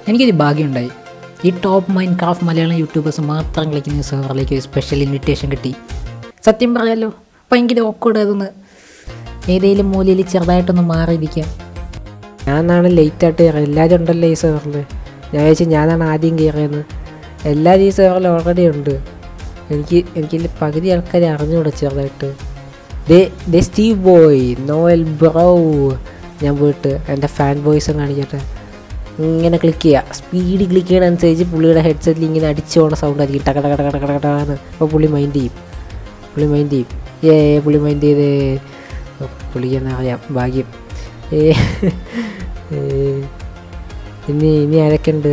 എനിക്കൊരു ഭാഗ്യമുണ്ടായി ഈ top Minecraft Malayalam YouTubers മാത്രം കളിക്കുന്ന സെർവറിലേക്ക് ഒരു സ്പെഷ്യൽ ഇൻവിറ്റേഷൻ കിട്ടി സത്യം പറയാലോ ഭയങ്കര ഓക്കോട് അതൊന്ന് ഏതെങ്കിലും മൂലയിൽ ചെറുതായിട്ടൊന്ന് മാറിയിരിക്കാം ഞാനാണ് ലേറ്റായിട്ട് കയറിയത് എല്ലാവരും ഉണ്ടല്ലോ ഈ സെർവറിൽ ഞാൻ വിചാരിച്ചു ഞാനാണ് ആദ്യം കയറിയത് എല്ലാവരും ഈ സെർവറിൽ ഓൾറെഡി ഉണ്ട് എനിക്ക് എനിക്ക് പകുതി ആൾക്കാരെ അറിഞ്ഞുകൂടെ ചെറുതായിട്ട് ദേ ദേ സ്റ്റീവ് ബോയ് നോയൽ ബ്രൗ ഞാൻ പോയിട്ട് എൻ്റെ ഫാൻ ബോയ്സും കാണിക്കട്ടെ ഇങ്ങനെ ക്ലിക്ക് ചെയ്യുക സ്പീഡ് ക്ലിക്ക് ചെയ്യണ അനുസരിച്ച് പുള്ളിയുടെ ഹെഡ്സെറ്റിൽ ഇങ്ങനെ അടിച്ചു പോണ സൗണ്ട് ആയിരിക്കും ടക ടക ടക ടക ടക ടകാന്ന് അപ്പോൾ പുള്ളി മൈൻഡ് ചെയ്യും പുള്ളി മൈൻഡ് ചെയ്യും ഏ പുള്ളി മൈൻഡ് ചെയ്തേ ഓ, പുള്ളിക്ക് എന്നാ അറിയാം ഭാഗ്യം ഏ ഏ, ഇനി ഇനി ആരൊക്കെയുണ്ട്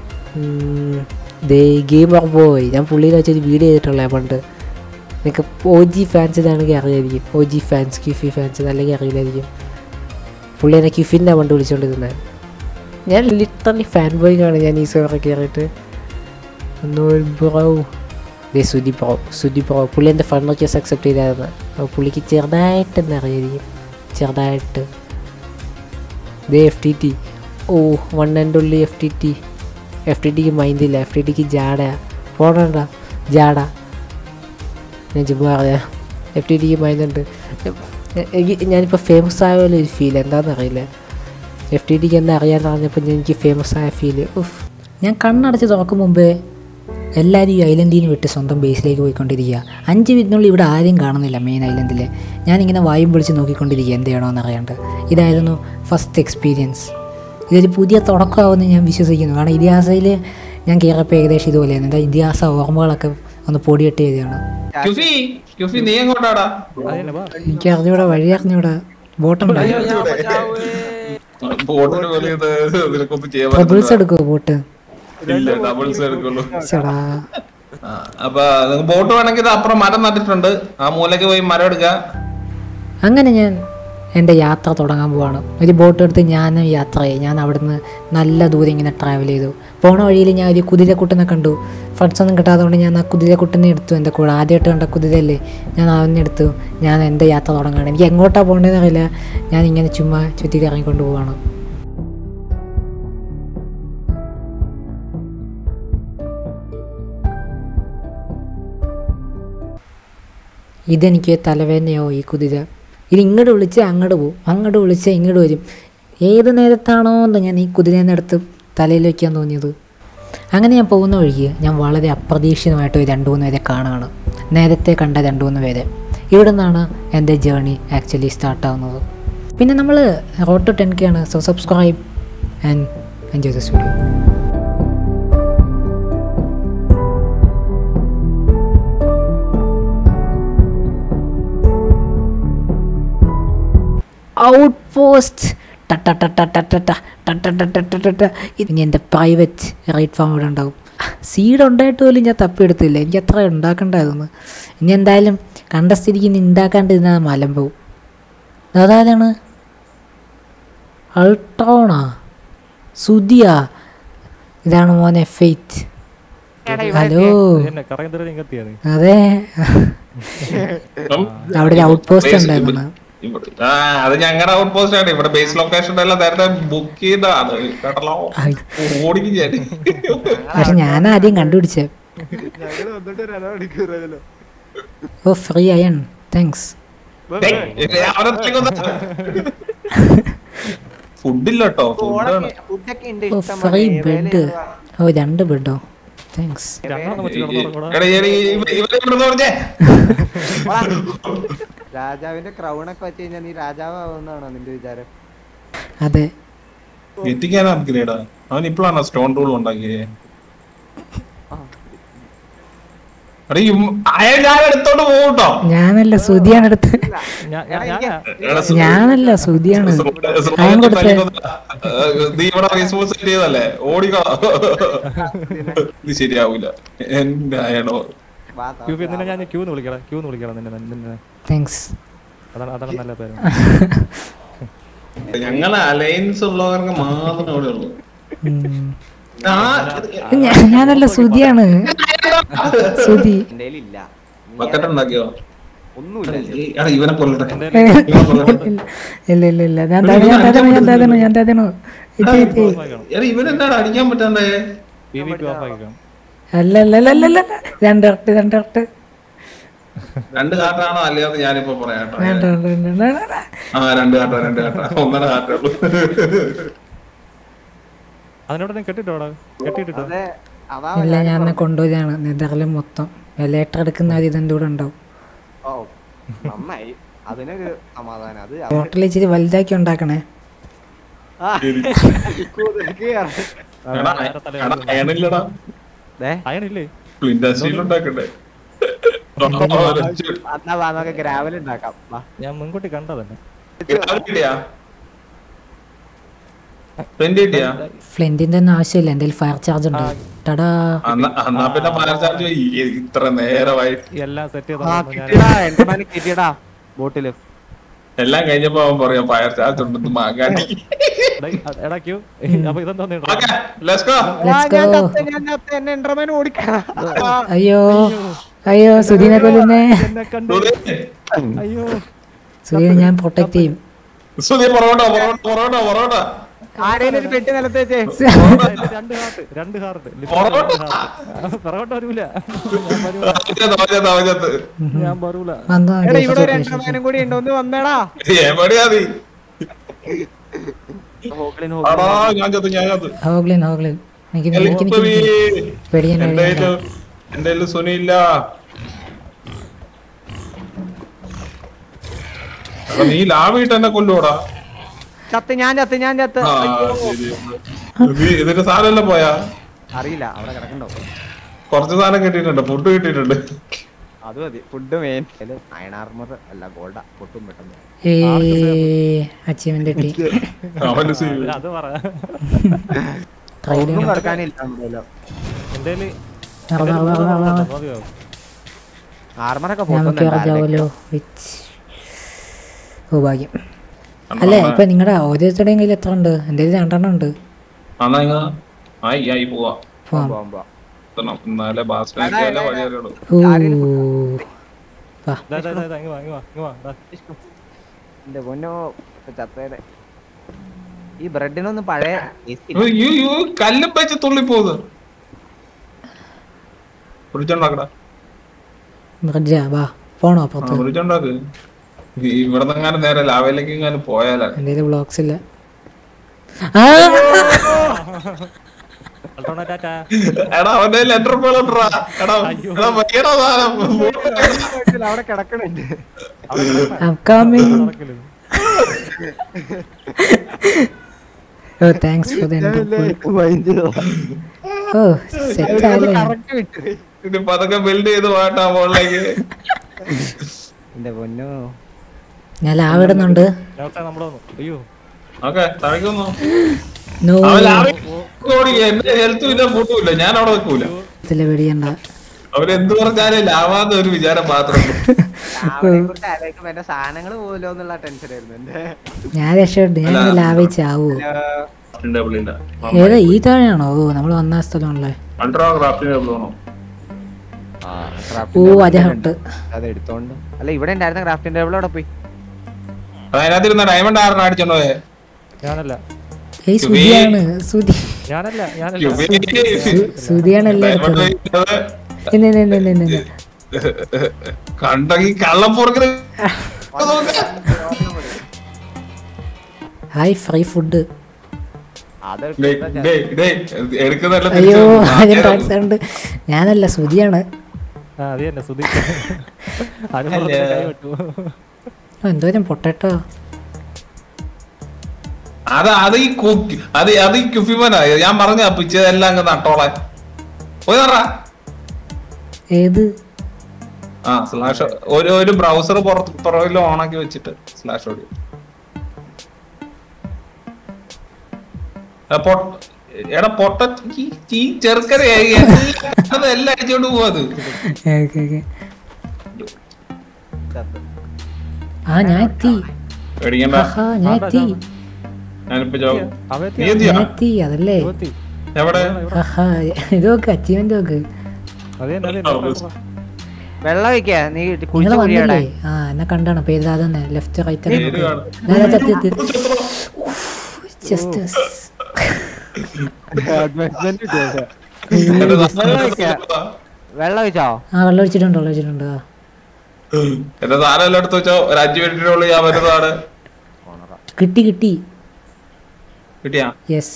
ദേ ഗെയിമർ ബോയ് ഞാൻ പുള്ളിനെ വെച്ചൊരു വീഡിയോ ചെയ്തിട്ടുള്ള പണ്ട് നിങ്ങൾക്ക് ഒ ജി ഫാൻസ് ഇതാണെങ്കിൽ അറിയായിരിക്കും ഒ ജി ഫാൻസ് ക്യൂഫി ഫാൻസ് അല്ലെങ്കിൽ അറിയില്ലായിരിക്കും പുള്ളി എന്നെ ക്യൂഫിൻ്റെ പണ്ട് വിളിച്ചുകൊണ്ടിരുന്നത് ഞാൻ ലിറ്ററലി ഫാൻ ബോയ് ആണ് ഞാൻ ഈ സോറെ കയറിയിട്ട് ബ്രോ ദേ സുദി പ്രോ സുദി പ്രോ പുള്ളി എൻ്റെ ഫണ്ട് റിക്വസ്റ്റ് അക്സെപ്റ്റ് ചെയ്തായിരുന്നു അപ്പോൾ പുള്ളിക്ക് ചെറുതായിട്ട് തന്നെ അറിയായിരിക്കും ചെറുതായിട്ട് ദേ F T T O one and ഉള്ളി F T T F T ടിക്ക് മൈൻഡില്ല എഫ് ടി ടിക്ക് ജാട പോണണ്ട ജാട ഞാൻ ചുമ്മാ പറയാം എഫ് ടി ടിക്ക് മൈൻഡുണ്ട് എനിക്ക് ഞാനിപ്പോൾ ഫേമസ് ആയ പോലെ ഒരു ഫീൽ എന്താണെന്ന് അറിയില്ല എഫ് ടി ടിക്ക് എന്താ അറിയാമെന്ന് പറഞ്ഞപ്പോൾ ഞാൻ എനിക്ക് ഫേമസ് ആയ ഫീൽ ഉഫ് ഞാൻ കണ്ണടച്ച് തുറക്കും മുമ്പേ എല്ലാവരും ഈ ഐലൻഡിൽ നിന്ന് വിട്ട് സ്വന്തം ബേസിലേക്ക് പോയിക്കൊണ്ടിരിക്കുക അഞ്ച് മിനിറ്റിനുള്ളിൽ ഇവിടെ ആരും കാണുന്നില്ല മെയിൻ ഐലൻഡിൽ ഞാനിങ്ങനെ വായും പൊളിച്ച് നോക്കിക്കൊണ്ടിരിക്കുക എന്ത് ചെയ്യണമെന്ന് അറിയാണ്ട് ഇതായിരുന്നു ഫസ്റ്റ് എക്സ്പീരിയൻസ് ഇതൊരു പുതിയ തുടക്കമാവുമെന്ന് ഞാൻ വിശ്വസിക്കുന്നു കാരണം ഇതിഹാസയിൽ ഞാൻ കയറിയപ്പോൾ ഏകദേശം ഇതുപോലെയാണ് എൻ്റെ ഇതിഹാസ ഓർമ്മകളൊക്കെ ഒന്ന് പൊടിയിട്ട് ചെയ്തതാണ് ക്യുഫി ക്യുഫി നീ എങ്ങോട്ടാടാ എനിക്ക് അറിഞ്ഞൂടാ വഴി അറിഞ്ഞൂടാ ബോട്ടുണ്ടോ ബോട്ടിന് വെളിയത് നിനക്കൊന്നും ചെയ്യാൻ ട്രബിൾസ് എടുക്കുമോ ബോട്ട് പറ്റില്ല ഡബിൾസ് എടുക്കുള്ളൂ ചേടാ ആ, അപ്പൊ ബോട്ട് വേണമെങ്കിൽ ഇത് അപ്പുറം മരം നട്ടിട്ടുണ്ട് ആ മൂലക്ക് പോയി മരം എടുക്കുക അങ്ങനെ ഞാൻ എൻ്റെ യാത്ര തുടങ്ങാൻ പോവാണ് ഒരു ബോട്ട് എടുത്ത് ഞാനും യാത്ര ചെയ്യും ഞാൻ അവിടുന്ന് നല്ല ദൂരം ഇങ്ങനെ ട്രാവൽ ചെയ്തു പോണ വഴിയിൽ ഞാൻ ഒരു കുതിരക്കുട്ടനെ കണ്ടു ഫ്രണ്ട്സ് ഒന്നും കിട്ടാത്തതുകൊണ്ട് ഞാൻ ആ കുതിരക്കുട്ടനെ എടുത്തു എൻ്റെ കൂടെ ആദ്യമായിട്ട് കണ്ട കുതിരയല്ലേ ഞാൻ അവനെ എടുത്തു ഞാൻ എൻ്റെ യാത്ര തുടങ്ങുകയാണ് എനിക്ക് എങ്ങോട്ടാണ് പോകേണ്ടതെന്ന് അറിയില്ല ഞാൻ ഇങ്ങനെ ചുമ്മാ ചുറ്റി കറങ്ങിക്കൊണ്ട് പോവാണ് ഇതെനിക്ക് തലവേദനയോ ഈ കുതിര ഇത് ഇങ്ങോട്ട് വിളിച്ച് അങ്ങോട്ട് പോകും അങ്ങോട്ട് വിളിച്ച് ഇങ്ങോട്ട് വരും ഏത് നേരത്താണോ എന്ന് ഞാൻ ഈ കുതിരേനെ എടുത്ത് തലയിൽ വയ്ക്കാൻ തോന്നിയത് അങ്ങനെ ഞാൻ പോകുന്ന വഴിക്ക് ഞാൻ വളരെ അപ്രതീക്ഷിതമായിട്ട് ഒരു രണ്ട് മൂന്ന് പേരെ കാണുകയാണ് നേരത്തെ കണ്ട രണ്ട് മൂന്ന് പേരെ ഇവിടെ നിന്നാണ് എൻ്റെ ജേണി ആക്ച്വലി സ്റ്റാർട്ടാവുന്നത് പിന്നെ നമ്മൾ റോഡ് ടു ടെൻ കെ ആണ് so subscribe and enjoy this video out post ഇനി എൻ്റെ പ്രൈവറ്റ് റൈറ്റ് ഫാം ഇവിടെ ഉണ്ടാവും സീഡ് ഉണ്ടായിട്ട് പോലും ഞാൻ തപ്പിയെടുത്തില്ല എനിക്ക് അത്ര ഉണ്ടാക്കണ്ടായിരുന്നു ഇനി എന്തായാലും കണ്ട സ്ഥിതിക്ക് ഇനി ഉണ്ടാക്കാണ്ടിരുന്ന മലം പോവും അതാരാണ് അൾട്രോണാ സുതിയാ ഇതാണ് മോനെ ഫെയ്റ്റ് ഹലോ അതെ അവിടെ ഒരു ഔട്ട് പോസ്റ്റ് ഉണ്ടായിരുന്നു ഇവിടെ- ആ അത് ഞങ്ങളുടെ ഔട്ട് പോസ്റ്റ് ആണ് ഇവിടെ ബേസ് ലൊക്കേഷൻ എല്ലാം നേരത്തെ ബുക്ക് ചെയ്താണ് കേട്ടല്ലോ ഓടിക്കും ഞാൻ പക്ഷെ ഞാൻ ആദ്യം കണ്ടുപിടിച്ചേ ഓ ഫ്രീ അയൺ താങ്ക്സ് ഫുഡില്ല കേട്ടോ ഫുഡാണ് ഫുഡൊക്കെ ഉണ്ട് ഓ ഇഷ്ടം ഫ്രീ പോലെ. ബെഡ് ഓ രണ്ട് ബെഡോ താങ്ക്സ് രാജാവിന്റെ ക്രൗണൊക്കെ വെച്ച് കഴിഞ്ഞാൽ നീ രാജാവാവുന്നാണോ നിന്റെ വിചാരം അതെ എത്തിക്കാനാ നമുക്കില്ലേടാ അവൻ ഇപ്പോഴാണ് സ്റ്റോൺ റൂൾ ഉണ്ടാക്കിയേ എടാ, ഈ ഉം- അയാൾ ഞാൻ എടുത്തോണ്ട് പോകട്ടോ ഞാനല്ല സുതിയാണ് എടുത്ത് ഞാനല്ല സുതിയാണ് അയൺ കൊടുത്തേ നീ ഇവിടെ റെസ്പോൺസ് ചെയ്തല്ലേ ഓടിക്കോ ഇത് ശരിയാവൂല എന്റെ അയണോ വാ, ക്യൂ നിന്നെ ഞാൻ ക്യൂ എന്ന് വിളിക്കണം ക്യൂ എന്ന് വിളിക്കണം നിന്നെ നിന്നെ താങ്ക്സ് അതാണ് അതാണ് നല്ല പേര് ഞങ്ങളെ അലയൻസ് ഉള്ളവർക്ക് മാത്രമേ അവിടെ ഉള്ളൂ ആ, ഞാനല്ല സുതിയാണ് സുതി എന്റെ ഇല്ല ബക്കറ്റ് ഉണ്ടാക്കിയോ ഒന്നുമില്ല ഈ, എടാ, ഇവനെ കൊല്ലട്ടെ ഇല്ല ഇല്ല ഇല്ല ഞാൻ തരണു ഞാൻ തരണു ഞാൻ തരണു ഞാൻ തരണു ഇത് ഇത് എടാ ഇവനെന്താണ് അടിക്കാൻ പറ്റാണ്ടേ പി വി പി ഓഫ് ആക്കിക്കണം അല്ല അല്ല അല്ല അല്ല അല്ല രണ്ടിരട്ട് രണ്ടിരട്ട് രണ്ട് കാട്ടാണോ അല്ലയോ ഞാനിപ്പോ പറയാം കേട്ടോ. വേണ്ട വേണ്ട വേണ്ട വേണ്ട, വേണ്ട. ആ രണ്ട് കാട്ടാ രണ്ട് കാട്ടാ ഒന്നര കാട്ടേ ഉള്ളൂ അതിനോട് ഞാൻ കെട്ടിട്ടോടാ കെട്ടിയിട്ടോ അതെ അതാ ഇല്ല ഞാൻ എന്നെ കൊണ്ടുപോയാണ് നെതറിൽ മൊത്തം ലേറ്റർ എടുക്കുന്ന ഒരു ഇതെന്റെ കൂടെ ഉണ്ടാവും ഓ നന്നായി അതിനൊരു സമാധാനം അത് ഹോട്ടലിൽ ഇച്ചിരി വലുതാക്കി ഉണ്ടാക്കണേ ആ, കുതിരക്ക് കയറി. എടാ എടാ അയണില്ലടാ ദേ, അയണില്ലേ പ്ലിന്റർ സ്റ്റീൽ ഉണ്ടാക്കണ്ടേ എന്നാ വാ നമുക്ക് ഗ്രാവൽ ഉണ്ടാക്കാം വാ. ഞാൻ മുൻകൂട്ടി കണ്ടതന്നെ കിട്ടിയാ പ്രിന്റ് കിട്ടിയാ ഫ്ലെന്റിന്റെ ഒന്നും ആവശ്യമില്ല എന്തെങ്കിലും ഫയർ ചാർജ് ഉണ്ട് ടടാ അന്നാ അന്നാ പിന്നെ ഫയർ ചാർജ് ഇത്ര നേരമായിട്ട് എല്ലാം സെറ്റ് ആ ചെയ്തോ ഞാൻ കിട്ടിയടാ എന്റെ മാന് കിട്ടിയടാ ബോട്ടില് എല്ലാം കഴിഞ്ഞപ്പോ അവൻ പറയാം ഫയർ ചാർജ് ഉണ്ടെന്ന് മാങ്ങാണ്ടി ഡേയ്, അ- എടാ ക്യൂ അപ്പൊ ഇതെന്താ നീ ഓക്കെ ലെറ്റ്സ് ഗോ Let's ആ, ഞാൻ go. ചത്ത്, ഞാൻ ചത്ത്, എന്നെ എൻഡർമാൻ ഓടിക്കണം അയ്യോ അയ്യോ സുധീനെ കൊല്ലുന്നേ എന്നെ കണ്ടു അയ്യോ സുധീനെ ഞാൻ പ്രൊട്ടക്ട് ചെയ്യും സുധി പൊറോട്ട പൊറോട്ട പൊറോട്ട പൊറോട്ട ആരേലും ഒരു പെട്ടി നിലത്ത് വെച്ചേ അതില് രണ്ട് ഹാർട്ട് രണ്ട് ഹാർട്ട് പൊറോട്ട. പൊറോട്ട വരൂല ഞാൻ വരൂല തവജത്ത് തവജത്ത് ഞാൻ വരൂല വന്നോ എടാ ഇവിടെ ഒരു എൻഡർമാനും കൂടി ഉണ്ട് ഒന്ന് വന്നേടാ എവിടെയാ നീ ഹോഗ്ലിൻ ആടാ ഹോഗ്ലിൻ ഞാൻ ചത്ത് ഞാൻ ചത്ത് ഹോഗ്ലിൻ ഹോഗ്ലിൻ എനിക്ക് എനിക്ക് ഹെൽപ്പ് എനിക്ക് മീ പേടിക്കാൻ എന്റെ പേടിക്കണ്ട. കയ്യില് എന്റെ കയ്യില് സുനി ഇല്ല എടാ, നീ ലാവിട്ട് എന്നെ കൊല്ലൂടാ ചത്ത് ഞാൻ ചത്ത് ഞാൻ ചത്ത് ആ അയ്യോ. ശരി നീ ഇതിന്റെ സാധനം പോയാ അറിയില്ല അവിടെ കിടക്കണ്ടോ കുറച്ച് സാധനം കിട്ടിയിട്ടുണ്ട് ഫുഡ് കിട്ടിയിട്ടുണ്ട് അത് മതി ഫുഡ് മെയിൻ അയൺ ആർമർ അല്ല ഗോൾഡാ പൊട്ടും പെട്ടെന്ന് ഏ അച്ചീവ്മെന്റ് കിട്ടി അവന് സീ- അത് പറ ട്രൈ ഒന്നും കിടക്കാനില്ല നമ്മുടെ എന്റെ മതിയോ ആർമറൊക്കെ നമുക്ക് പൊട്ടുന്നുണ്ട് അറിയാവല്ലോ വിച്ച് ഓ ഭാഗ്യം അല്ലേ ഇപ്പൊ നിങ്ങളുടെ ഓരോരുത്തരുടെയും കയ്യിൽ എത്ര ഉണ്ട് എൻ്റെ കയ്യിൽ രണ്ടെണ്ണം ഉണ്ട് എന്നാ ഇങ്ങ ആയി ആയി പോവാ പോവാം പോകുമ്പോ എത്തണം. എന്നാലേ ബാസ്റ്റിനെ വഴി അറിയുള്ളൂ ഓ വാ ദാ, ദാ, ദാ, ദാ, ഇങ്ങ് വാ, ഇങ്ങ് വാ, ഇങ്ങ് വാ, ദാ. എന്റെ പൊന്നോ ഇപ്പൊ ചത്തേടെ ഈ ബ്രെഡിനൊന്നും പഴയ taste ഇല്ല. അയ്യോ, അയ്യോ, കല്ലും വെച്ച് തുള്ളി പോകുന്നു ഫ്രിഡ്ജുണ്ടാക്കടാ ബ്രിഡ്ജാ വാ പോണോ അപ്പുറത്ത് ഫ്രിഡ്ജുണ്ടാക്ക് ഇവിടെ നിന്നെങ്ങാനും നേരെ ലാവയിലേക്ക് എങ്ങാനും പോയാലാ എൻ്റെ കയ്യിൽ ബ്ലോക്സ് ഇല്ല ആ അൾട്രോണ ടാറ്റാ. എടാ അവന്റെ ലെറ്റർ പോലെടാ എടാ എടാ വയ്യടാ സാധനം അവിടെ കിടക്കണുണ്ട് അവിടെ കിടക്കണ. I'm coming. നടക്കല്. Oh thanks for the oh set ആയല്ലേ കറക്റ്റ് വിട്ട് ഇനി പതൊക്കെ ബിൽഡ് ചെയ്ത് പോകട്ടാ മുകളിലേക്ക് എന്റെ പൊന്നോ ഞാൻ ലാവ് ഇടുന്നുണ്ട് നേരത്തെ നമ്മള് വന്നു. അയ്യോ ഓക്കെ തഴക്കുന്നു നോ അവൻ ലാവയിൽ ഓടി എന്റെ ഹെൽത്തും ഇല്ല ഫുഡും ഇല്ല ഞാൻ അവിടെ വെക്കൂല ഇതിലെ വെടിയണ്ട അവരെന്ത് പറഞ്ഞാലും ലാവാന്ന് ഒരു വിചാരം മാത്രമേ അവനെ കുറിച്ച് ആലോചിക്കുമ്പോ എന്റെ സാധനങ്ങൾ പോലോ എന്നുള്ള ടെൻഷൻ ആയിരുന്നു എന്റെ ഞാൻ രക്ഷപ്പെട്ടു ഞാൻ ഇങ്ങനെ ലാവ് ചാവൂ ടേബിൾ ഇല്ല ഏതാ ഈ താഴെയാണോ ഓ നമ്മൾ വന്ന സ്ഥലമാണല്ലേ അൾട്രാ ക്രാഫ്റ്റിംഗ് ടേബിൾ വേണോ ഓ അതെ ഹട്ട് അത് എടുത്തോണ്ട് അല്ല ഇവിടെ ഉണ്ടായിരുന്ന ക്രാഫ്റ്റിംഗ് ടേബിൾ അവിടെ പോയി അതിനകത്തിരുന്ന ഡയമണ്ട് ആറിന് അടിച്ചോണ്ടോ ഞാനല്ല ഏയ് സുതിയാണ് സുതി ഞാനല്ല ഞാനല്ല സുതിയാണല്ലേ എടുത്തത് ഇന്ന് ഇന്ന് ഇന്ന് ഇന്ന് ഇന്ന്. കണ്ടെങ്കിൽ കള്ളപ്പുറക്കിന് ഹായ് ഫ്രീ ഫുഡ് അത് എടുക്കുന്നല്ല അയ്യോ അതിന് ട്രാക്സ് ഉണ്ട് ഞാനല്ല സുതിയാണ് ആ അത് തന്നെ സുധി അനുഭവത്തിന് കൈ വെട്ടു ഓ, എന്തോരം പൊട്ടട്ടോ അത് അത് ഈ കുക്കി അത് അത് ഈ കുഫിമനാ ഞാൻ പറഞ്ഞ പിച്ചതെല്ലാം അങ്ങ് നട്ടോളാൻ പോയി നടാ ഏത് ആ സ്ലാഷ് ഒരു ഒരു ബ്രൗസർ പുറത്ത് പുറകിൽ ഓണാക്കി വെച്ചിട്ട് സ്ലാഷ് ഓടി എടാ പൊട്ട ഈ- ഈ ചെറുക്കനെ എല്ലാം എല്ലാം അടിച്ചോണ്ട് പോവാ അത് ഓക്കെ ഓക്കെ ആ ഞാൻ എത്തി പേടിക്കണ്ട ആഹാ ഞാൻ എത്തി ഞാനിപ്പോ ജോ- അവത്തി നീ എന്തിയാ ഞാൻ എത്തി അതല്ലേ യുവത്തി എവിടെ ആഹാ ഇത് നോക്ക് അച്ചീവ്മെന്റ് നോക്ക് അത് തന്നെ അത് തന്നെ വെള്ളം വെക്ക നീ നിങ്ങൾ കുഴിച്ചു കുഴിയടെ വന്നില്ലേ ആ എന്നെ കണ്ടാണ് പേര് അതന്നെ ലെഫ്റ്റ് റൈറ്റ് പേര് കാണും. ജസ്റ്റ് അഡ്വർടൈസ്മെന്റ് കിട്ടിയത് എന്റെ വെള്ളം സാധനം ഒഴിക്കാ. വെള്ളം ഒഴിച്ചോ ആ വെള്ളം ഒഴിച്ചിട്ടുണ്ട് വെള്ളം ഒഴിച്ചിട്ടുണ്ട് ആ. എന്റെ സാധനം എല്ലാം എടുത്ത് വെച്ചോ ഒരു അഞ്ചു മിനിറ്റിനുള്ളിൽ ഞാൻ വരുന്നതാണ് കിട്ടി കിട്ടി കിട്ടിയാ യെസ്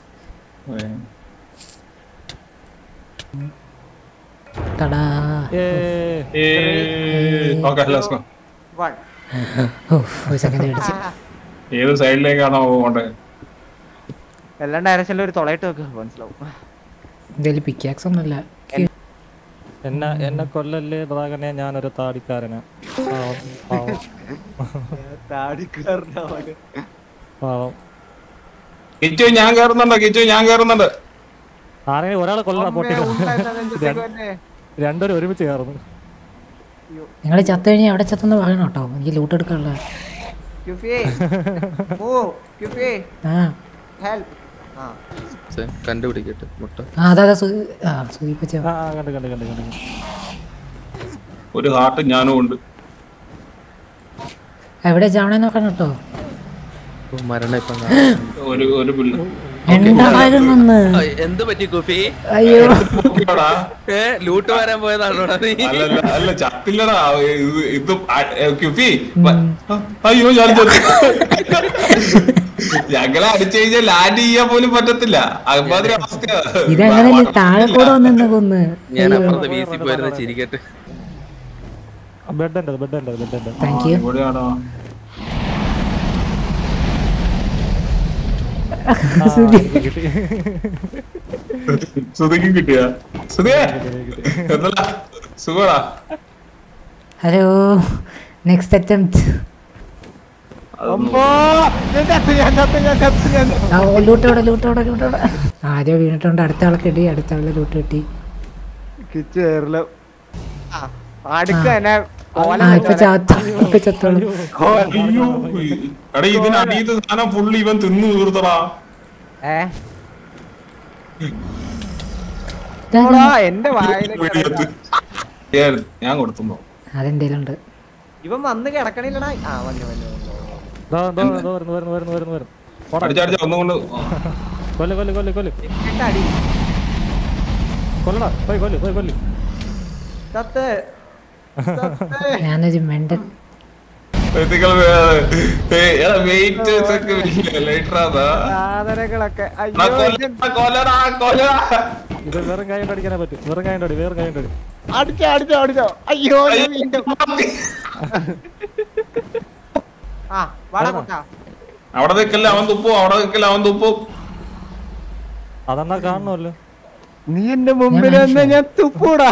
തടാ ഏ okay let's go one oh ഒരു സെക്കൻഡ് അടിച്ച് ഏത് സൈഡിലേക്കാണോ പോകേണ്ടത് എല്ലാം ഡയറക്ഷനിലും ഒരു തുളയിട്ട് വെക്കുക മനസ്സിലാവും എന്തായാലും പിക്കാക്സ് ഒന്നുമല്ല എന്നെ എന്നെ കൊല്ലല്ലേ ഡ്രാഗനെ ഞാനൊരു താടിക്കാരനാ പാവം, പാവം, പാവം. കിച്ചു ഞാൻ കയറുന്നുണ്ട് കിച്ചു ഞാൻ കയറുന്നുണ്ട് ആരെങ്കിലും ഒരാളെ കൊല്ലണം പൊട്ടി രണ്ടുപേരും ഒരുമിച്ച് കയറുന്നു നിങ്ങൾ ചത്തു കഴിഞ്ഞാൽ എവിടെ ചത്തെന്ന് പറയണം കേട്ടോ എനിക്ക് ലൂട്ട് എടുക്കാനുള്ള ആ ആ കണ്ടുപിടിക്കട്ടെ മുട്ട ആ അതാ അതാ സു- ആ സൂചിപ്പിച്ച ആ ആ, കണ്ട് കണ്ട് കണ്ട് കണ്ട് ഒരു ഹാർട്ട് ഞാനും ഉണ്ട് എവിടെ ചാവണേന്ന് പറയണം കേട്ടോ ഓ, മരണം ഇപ്പം ഒരു ഒരു പുല്ല് ഉണ്ടാകുന്നെന്ന് എന്ത് പറ്റി കുഫി അയ്യോ നോക്കിയോടാ. ഏ ലൂട്ട് വരാൻ പോയതാണോടാ നീ അല്ലല്ല അല്ല ചത്തില്ലടാ ഇത് ഇത് ആ- ഏ, ക്യുഫി വ- അയ്യോ ഞാൻ ചത്തു. ഞങ്ങളെ അടിച്ചു കഴിഞ്ഞാൽ ലാൻഡ് ചെയ്യാൻ പോലും പറ്റത്തില്ല അതുമാതിരി അവസ്ഥയാ ഇതെങ്ങനെ താഴെ കൂടെ വന്നെന്ന് കൊന്ന് ഞാൻ അപ്പുറത്ത് വീസി പോയിരുന്ന ചിരിക്കട്ടെ ബെഡ് ഉണ്ട് ബെഡ് ഉണ്ട് ബെഡ് ഉണ്ട് താങ്ക് യു ഇവിടെയാണോ കിട്ടി സുധിക്കും കിട്ടിയ സുധിയേ എന്നല്ല സുഖടാ ഹലോ നെക്സ്റ്റ് അറ്റംപ്റ്റ് ലൂട്ടോടെ ലൂട്ടോടെ ലൂട്ടോടെ ആരോ വീണിട്ടുണ്ട് അടുത്ത ആളെ കിട്ടി അടുത്ത ആളെ ലൂട്ട് കിട്ടി കിച്ചു കയറില്ല അടുക്ക എന്നെ ആ ഇപ്പൊ ചാത്ത ഇപ്പൊ ചത്തോളൂ അയ്യോ എടാ ഇതിനടിയത് സാധനം ഫുള്ള് ഇവൻ തിന്നു തീർത്തടാ ഏ ഇതാ, ഓടാ, എന്റെ വായിലേക്ക് വെടിവെച്ച്. ഏ, ഞാൻ കൊടുത്തുമ്പോ അതെന്തേലുണ്ട് ഇവൻ വന്ന് കിടക്കണില്ലടാ ആ വന്നു വന്നു വന്നു ദാ, ദാ, ദാ വരുന്നു വരുന്നു വരുന്നു വരുന്നു വരുന്നു പോടാ. അടിച്ചടിച്ച ഒന്നും കൊണ്ട് കൊല്ല് കൊല്ല് കൊല്ല് കൊല്ല് എന്റെ അടി കൊല്ലടാ പോയി കൊല്ല് പോയി കൊല്ല് സത്ത് സത്ത്. ഞാനൊരു മെണ്ടൻ വെയിറ്റ് ലേറ്ററാ സാധനങ്ങളൊക്കെ അയ്യോ ഇത് കൊല്ലടാ കൊല്ലടാ ഇത് വെറും കായം അടിക്കാനേ പറ്റും വെറും കായം അടി വേറെ കായം അടി അടിച്ചോ അടിച്ചോ അടിച്ചോ അയ്യോ ഞാൻ വീണ്ടും ആ വാടാ കൊട്ടാ അവിടെ നിൽക്കല്ല അവൻ തുപ്പും അവിടെ നിൽക്കല്ല അവൻ തുപ്പും അതെന്നാ കാണണമല്ലോ നീ എന്റെ മുമ്പിൽ വന്ന് ഞാൻ തുപ്പൂടാ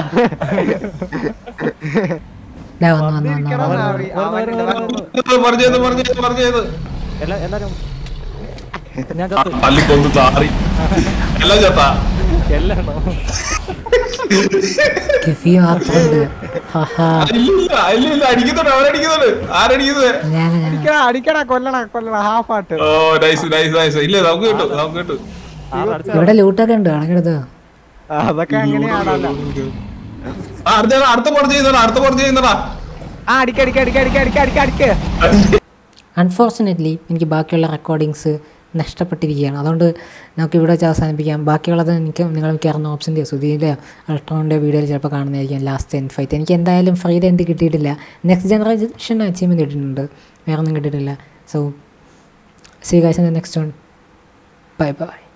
ഇതാ വന്നു വന്നു വന്നു ഇരിക്കണം വന്നു. നാവി. അവനുണ്ട് വാ. പറഞ്ഞത് പറഞ്ഞത് പറഞ്ഞത് എല്ലാ എല്ലാരും ഞാൻ ചത്തു തല്ലിക്കൊന്ന് താറി എല്ലാം ചേട്ടാ എല്ലാം ഉണ്ടോ കിഫി മാത്രമുണ്ട് ഹാഹാ ഇല്ല ഇല്ല ഇല്ല അടിക്കുന്നുണ്ട് അവരടിക്കുന്നുണ്ട് ആരടിക്കുന്നത് ഞാൻ ഞാൻ അടിക്കടാ അടിക്കടാ കൊല്ലടാ കൊല്ലടാ half out oh nice nice nice ഇല്ല നമുക്ക് കിട്ടും നമുക്ക് കിട്ടും ആരും അടിച്ച ഇവിടെ ലൂട്ടൊക്കെ ഉണ്ട് കണക്കെടുത്തോ അതൊക്കെ അങ്ങനെയാണല്ലോ ആ, അടുത്ത അടുത്ത പടം ചെയ്യുന്നടാ അടുത്ത പടം ചെയ്യുന്നടാ ആ അടിക്ക അടിക്ക അടിക്ക അടിക്ക അടിക്ക അടിക്ക അടിക്ക അൺഫോർച്ചുനേറ്റ്ലി എനിക്ക് ബാക്കിയുള്ള റെക്കോർഡിങ്സ് നഷ്ടപ്പെട്ടിരിക്കുകയാണ് അതുകൊണ്ട് നമുക്ക് ഇവിടെ വെച്ച് അവസാനിപ്പിക്കാം ബാക്കിയുള്ളത് എനിക്ക് നിങ്ങൾ മിക്കവാറും ഓപ്ഷൻ്റെ സുധീൻ്റെ അൾട്രോണിൻ്റെ വീഡിയോയിൽ ചിലപ്പോൾ കാണുന്നതായിരിക്കും ലാസ്റ്റ് എൻ ഫൈറ്റ് എനിക്ക് എന്തായാലും ഫ്രീഡ് എന്ത് കിട്ടിയിട്ടില്ല നെക്സ്റ്റ് ജനറേഷൻ അച്ചീവ്മെൻറ്റ് കിട്ടിയിട്ടുണ്ട് വേറെ ഒന്നും കിട്ടിയിട്ടില്ല so see guys next one bye by